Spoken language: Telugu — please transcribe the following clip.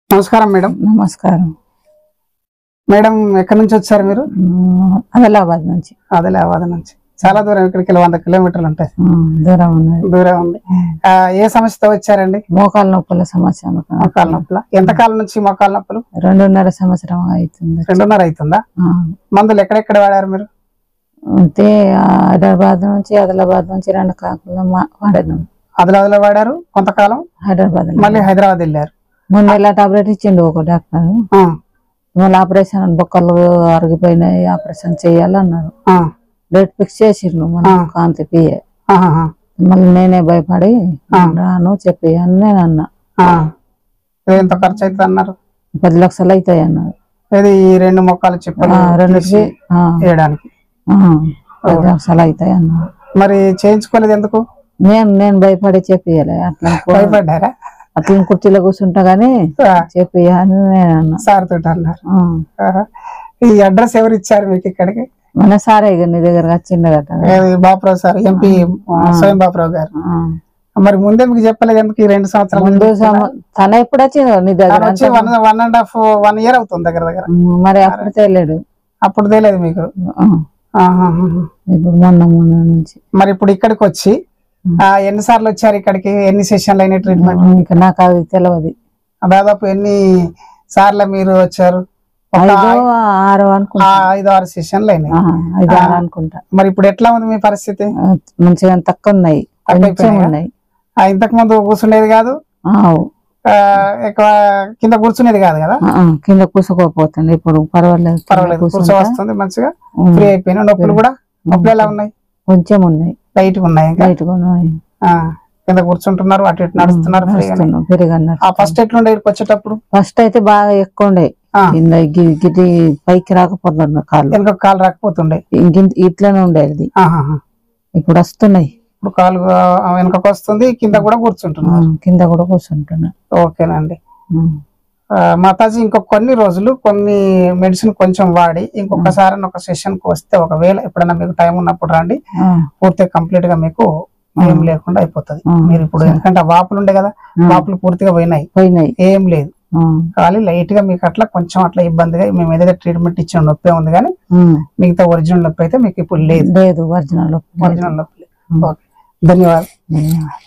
నమస్కారం మేడం నమస్కారం మేడం ఎక్కడి నుంచి వచ్చారు మీరు ఉమ్, ఆదిలాబాద్ నుంచి ఆదిలాబాద్ నుంచి చాలా దూరం ఇక్కడికి వెళ్ళి వంద కిలోమీటర్లు ఉంటాయి ఉమ్, దూరం ఉన్నది దూరం ఉంది ఆ, ఏ సమస్యతో వచ్చారండి మోకాల నొప్పుల సమస్య మొక్కల నొప్పుల ఎంతకాలం నుంచి మొక్కల నొప్పులు రెండున్నర సంవత్సరం అవుతుంది రెండున్నర అవుతుందా ఆ, మందులు ఎక్కడెక్కడ వాడారు మీరు అయితే హైదరాబాద్ నుంచి ఆదిలాబాద్ నుంచి రెండు కాకులు మా- వాడాను ఆదిలాబాద్లో వాడారు కొంతకాలం హైదరాబాద్ మళ్ళీ హైదరాబాద్ వెళ్ళారు మొన్న ఇలా టాబ్లెట్ ఇచ్చిండు ఒక డాక్టర్ ఆ, మళ్ళీ ఆపరేషన్ బొక్కలు అరిగిపోయినాయి ఆపరేషన్ చేయాలన్నారు ఆ, డేట్ ఫిక్స్ చేసిండు మన ఆ. కాంతి పిఏ ఆహాహా, మళ్ళీ నేనే భయపడి ఆ. రాను చెప్పి అని నేను అన్నా ఆ. ఇది ఎంత ఖర్చు అవుతుంది అన్నారు పది లక్షలు అవుతాయి అన్నారు ఇది ఈ రెండు మొక్కలు చెప్పారు ఆ, రెండిటికి ఆ, వేయడానికి ఆ, పది లక్షలు అవుతాయి అన్నారు మరి చేయించుకోలేదు ఎందుకు నేను నేను భయపడి చెప్పియలే అట్లా కూ- భయపడ్డారా అట్లా కుర్చీలో కూర్చుంటా గానీ ఆ, చెప్పియ అని నేను అన్నా సార్ తోటి అన్నారు ఆ. ఆహా. ఈ అడ్రస్ ఎవరు ఇచ్చారు మీకు ఇక్కడికి మన సారే ఇక నీ దగ్గర వచ్చిండు కదా ఏది బాపురావు సార్ ఎంపీ స్వయం బాపురావు గారు ఆ. మరి ముందే మీకు చెప్పలేదు ఎందుకు ఈ రెండు సంవత్సరాలు ముందు సమ- తన ఎప్పుడు వచ్చిందో నీ దగ్గర తను వచ్చి one one and half one year అవుతుంది దగ్గర దగ్గర ఉమ్, మరి అప్పుడు తెలియడు అప్పుడు తెలియదు మీకు ఆ. ఆహాహా. ఇప్పుడు మొన్న మొన్న నుంచి మరి ఇప్పుడు ఇక్కడికి వచ్చి ఆ, ఎన్ని సార్లు వచ్చారు ఇక్కడికి ఎన్ని సెషన్లు అయిన ట్రీట్మెంట్ ఇంకా నాకు అది తెలియదు దాదాపు ఎన్ని సార్లు మీరు వచ్చారు ఒక ఐదు ఆరు ఆ, అనుకుంటా ఐదు ఆరు సెషన్లు అయినాయి ఆ, ఐదు ఆరు అనుకుంటా మరి ఇప్పుడు ఎట్లా ఉంది మీ పరిస్థితి ఆ, మంచిగా తక్కువ ఉన్నాయి కొంచెం అయిపోయినాయా? ఉన్నాయి ఆ, ఇంతకు ముందు కూర్చునేది కాదు ఆవు. ఆ, ఎక్కువ కింద కూర్చునేది కాదు కదా ఆ, ఆ, కింద కూసుకోపోతుంది ఇప్పుడు పర్వాలేదు కింద పర్వాలేదు కూర్చో కూర్చుంటా. వస్తుంది మంచిగా ఉమ్, ఫ్రీ అయిపోయినా నొప్పులు కూడా నొప్పులు ఎలా ఉన్నాయి కొంచెం ఉన్నాయి లైట్ గా ఉన్నాయి ఇంకా బయటకు ఉన్నాయి. ఆ, కింద కూర్చుంటున్నారు అటు ఇటు నడుస్తున్నారు ఫ్రీగా నడుస్తున్నాం, పెరిగన్నారు ఆ ఫస్ట్ ఎట్లుండే ఇక్కడికి వచ్చేటప్పుడు ఫస్ట్ అయితే బాగా ఎక్కువ ఉండే ఆ. కింద గి- గిది పైకి రాకపోతున్నారు కాళ్ళు వెనక కాలు రాకపోతుండే ఇంకింత ఇట్లనే ఉండేది ఆహాహా. ఇప్పుడు వస్తున్నాయి ఇప్పుడు కాలు ఆ, వెనకకు వస్తుంది కింద కూడా ఆ, కూర్చుంటున్నారు కింద కూడా కూర్చుంటున్నా ఓకేనండి ఉమ్. ఆ, మాతాజీ ఇంకొక కొన్ని రోజులు కొన్ని మెడిసిన్ కొంచెం వాడి ఇంకొకసారి ఒక సెషన్ కు వస్తే ఒకవేళ ఎప్పుడైనా మీకు టైం ఉన్నప్పుడు రండి ఆ, పూర్తిగా కంప్లీట్ గా మీకు ఏం లేకుండా అయిపోతుంది ఆ. మీరు ఇప్పుడు ఎందుకంటే ఆ వాపులు ఉండే కదా ఆ. వాపులు పూర్తిగా పోయినాయి పోయినాయి ఏం లేదు ఆ, ఖాళీ లైట్ గా మీకు అట్లా కొంచెం అట్లా ఇబ్బందిగా మేము ఏదైతే ట్రీట్మెంట్ ఇచ్చిన నొప్పి ఉంది కానీ ఉమ్. మిగతా ఒరిజినల్ నొప్పి అయితే మీకు ఇప్పుడు లేదు లేదు ఒరిజినల్ ఒరిజినల్ నొప్పి లేదు ఓకే ధన్యవాదాలు ధన్యవాదాలు